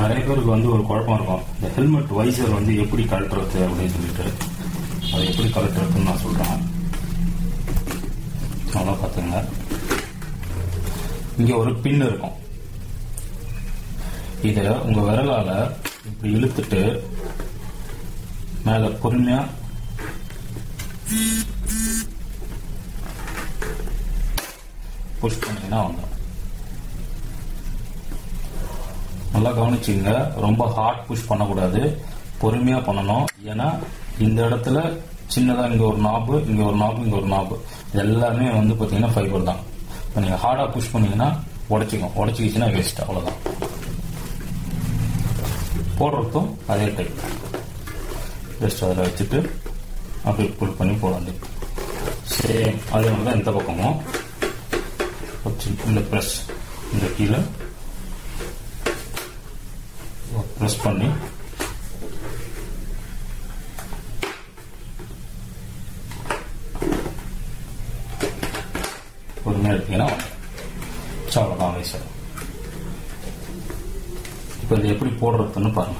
நிறைய பேருக்கு வந்து ஒரு குழப்பம் இருக்கும் இந்த ஹெல்மெட் வைசர் வந்து எப்படி கழட்டுறது அப்படின்னு சொல்லிட்டு அதை எப்படி கழட்டுறதுன்னு நான் சொல்றேன் நல்லா பார்த்துங்க இங்க ஒரு பின் இருக்கும் இத உங்க விரலால இப்படி இழுத்துட்டு மேல பொறுமையா புஷ் பண்ணீங்கன்னா வந்துடும் நல்லா கவனிச்சுங்க ரொம்ப ஹார்ட் புஷ் பண்ணக்கூடாது பொறுமையா பண்ணணும் ஏன்னா இந்த இடத்துல சின்னதா இங்க ஒரு நாபு இங்க ஒரு நாபு இங்க ஒரு நாபு இது எல்லாமே வந்து பாத்தீங்கன்னா ஃபைபர் தான் இப்போ நீங்க ஹார்டா புஷ் பண்ணீங்கன்னா உடச்சிக்கும் உடச்சிக்கிச்சுன்னா வேஸ்ட் அவ்வளவுதான் போடுறதும் அதே டைப் ஜஸ்ட் அதில் வச்சுட்டு அப்படி புல் பண்ணி போட வேண்டியது சேம் அதே மாதிரி தான் இந்த பக்கமும் வச்சு இந்த ப்ரெஸ் இந்த கீழே ப்ரெஸ் பண்ணி பொறுமையாக எடுத்தீங்கன்னா அவ்வளோதான் வயசு இப்போ இது எப்படி போடுறதுன்னு பாருங்க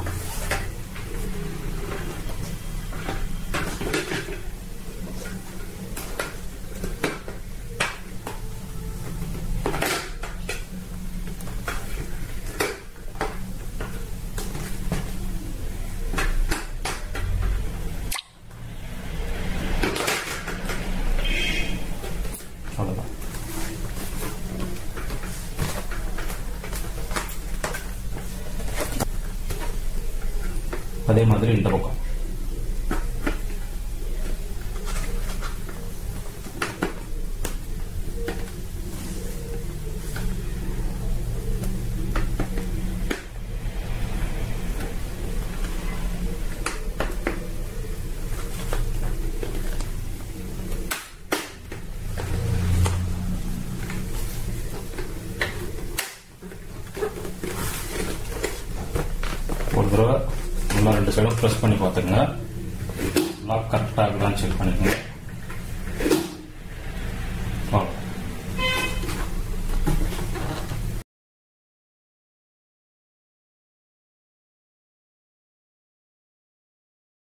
அவ்வளோதான் அதே மாதிரி இந்த பக்கம் ஒரு தடவை நல்லா ரெண்டு சைடும் ப்ரெஸ் பண்ணி பார்த்துக்கங்க லாக் கரெக்டாக இருக்குதான்னு செக் பண்ணிக்கோங்க